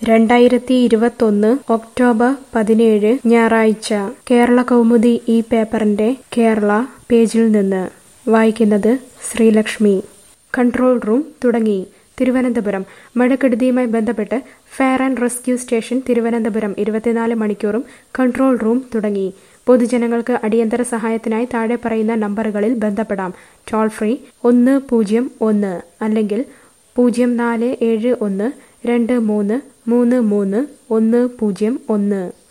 രണ്ടായിരത്തി ഇരുപത്തൊന്ന് ഒക്ടോബർ പതിനേഴ് ഞായറാഴ്ച കേരള കൗമുദി ഈ പേപ്പറിന്റെ കേരള പേജിൽ നിന്ന് വായിക്കുന്നത് ശ്രീലക്ഷ്മി കൺട്രോൾ റൂം തുടങ്ങി തിരുവനന്തപുരം മഴക്കെടുതിയുമായി ബന്ധപ്പെട്ട് fire and rescue station Thiruvananthapuram ഇരുപത്തിനാല് മണിക്കൂറും കൺട്രോൾ റൂം തുടങ്ങി പൊതുജനങ്ങൾക്ക് അടിയന്തര സഹായത്തിനായി താഴെ പറയുന്ന നമ്പറുകളിൽ ബന്ധപ്പെടാം ടോൾ ഫ്രീ ഒന്ന് പൂജ്യം ഒന്ന് അല്ലെങ്കിൽ പൂജ്യം നാല് ഏഴ് ഒന്ന് രണ്ട് മൂന്ന് മൂന്ന് മൂന്ന് ഒന്ന് പൂജ്യം ഒന്ന്